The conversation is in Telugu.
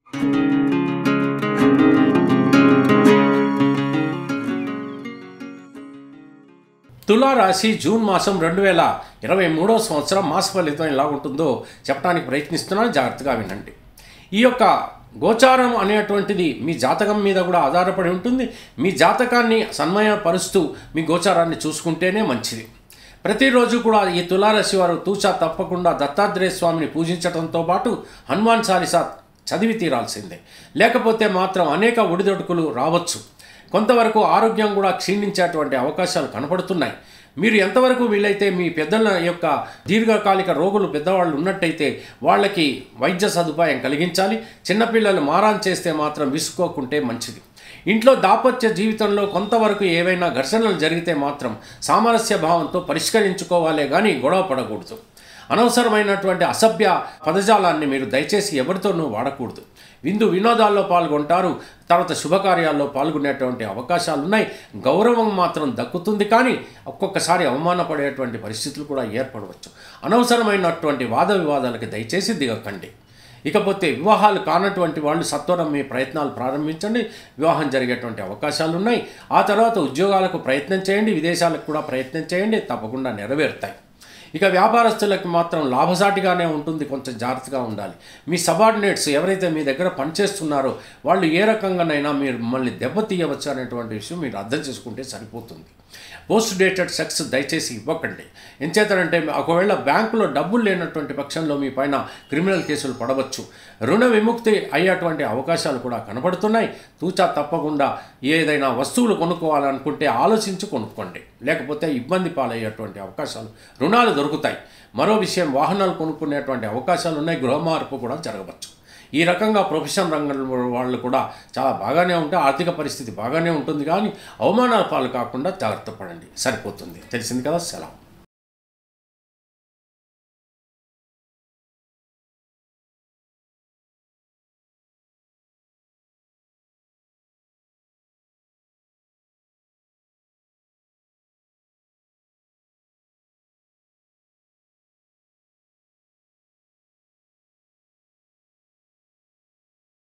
తులారాశి జూన్ మాసం రెండు వేల ఇరవై మూడో సంవత్సరం మాస ఫలితం ఎలా ఉంటుందో చెప్పడానికి ప్రయత్నిస్తున్నాను జాగ్రత్తగా వినండి ఈ యొక్క గోచారం అనేటువంటిది మీ జాతకం మీద కూడా ఆధారపడి ఉంటుంది మీ జాతకాన్ని సన్మయపరుస్తూ మీ గోచారాన్ని చూసుకుంటేనే మంచిది ప్రతిరోజు కూడా ఈ తులారాశి వారు తూచా తప్పకుండా దత్తాత్రేయ స్వామిని పూజించడంతో పాటు హనుమాన్ చాలీసా చదివి తీరాల్సిందే లేకపోతే మాత్రం అనేక ఒడిదొడుకులు రావచ్చు కొంతవరకు ఆరోగ్యం కూడా క్షీణించేటువంటి అవకాశాలు కనపడుతున్నాయి మీరు ఎంతవరకు వీలైతే మీ పెద్దల యొక్క దీర్ఘకాలిక రోగులు పెద్దవాళ్ళు ఉన్నట్టయితే వాళ్ళకి వైద్య సదుపాయం కలిగించాలి చిన్నపిల్లలు మారాన్ చేస్తే మాత్రం విసుకోకుంటే మంచిది ఇంట్లో దాపత్య జీవితంలో కొంతవరకు ఏవైనా ఘర్షణలు జరిగితే మాత్రం సామరస్య భావంతో పరిష్కరించుకోవాలే కానీ గొడవ పడకూడదు అనవసరమైనటువంటి అసభ్య పదజాలాన్ని మీరు దయచేసి ఎవరితోనూ వాడకూడదు విందు వినోదాల్లో పాల్గొంటారు తర్వాత శుభకార్యాల్లో పాల్గొనేటువంటి అవకాశాలు ఉన్నాయి గౌరవం మాత్రం దక్కుతుంది కానీ ఒక్కొక్కసారి అవమానపడేటువంటి పరిస్థితులు కూడా ఏర్పడవచ్చు అనవసరమైనటువంటి వాద వివాదాలకి దయచేసి దిగకండి ఇకపోతే వివాహాలు కానటువంటి వాళ్ళు సత్వరం మీ ప్రయత్నాలు ప్రారంభించండి వివాహం జరిగేటువంటి అవకాశాలు ఉన్నాయి ఆ తర్వాత ఉద్యోగాలకు ప్రయత్నం చేయండి విదేశాలకు కూడా ప్రయత్నం చేయండి తప్పకుండా నెరవేరుతాయి ఇక వ్యాపారస్తులకు మాత్రం లాభసాటిగానే ఉంటుంది కొంచెం జాగ్రత్తగా ఉండాలి మీ సబార్డినేట్స్ ఎవరైతే మీ దగ్గర పనిచేస్తున్నారో వాళ్ళు ఏ రకంగానైనా మీరు మిమ్మల్ని దెబ్బతీయవచ్చు అనేటువంటి విషయం మీరు అర్థం చేసుకుంటే సరిపోతుంది పోస్ట్ డేటెడ్ సెక్స్ దయచేసి ఇవ్వకండి ఎంచేతనంటే ఒకవేళ బ్యాంకులో డబ్బులు లేనటువంటి పక్షంలో మీ పైన క్రిమినల్ కేసులు పడవచ్చు రుణ విముక్తి అయ్యేటువంటి అవకాశాలు కూడా కనబడుతున్నాయి తూచా తప్పకుండా ఏదైనా వస్తువులు కొనుక్కోవాలనుకుంటే ఆలోచించి కొనుక్కోండి లేకపోతే ఇబ్బంది పాలయ్యేటువంటి అవకాశాలు రుణాలు దొరుకుతాయి మరో విషయం వాహనాలు కొనుక్కునేటువంటి అవకాశాలు ఉన్నాయి గృహ మార్పు కూడా జరగవచ్చు ఈ రకంగా ప్రొఫెషన్ రంగంలో వాళ్ళు కూడా చాలా బాగానే ఉంటే ఆర్థిక పరిస్థితి బాగానే ఉంటుంది కానీ అవమానాల పాలు కాకుండా జాగ్రత్త పడండి సరిపోతుంది తెలిసింది కదా సెలవు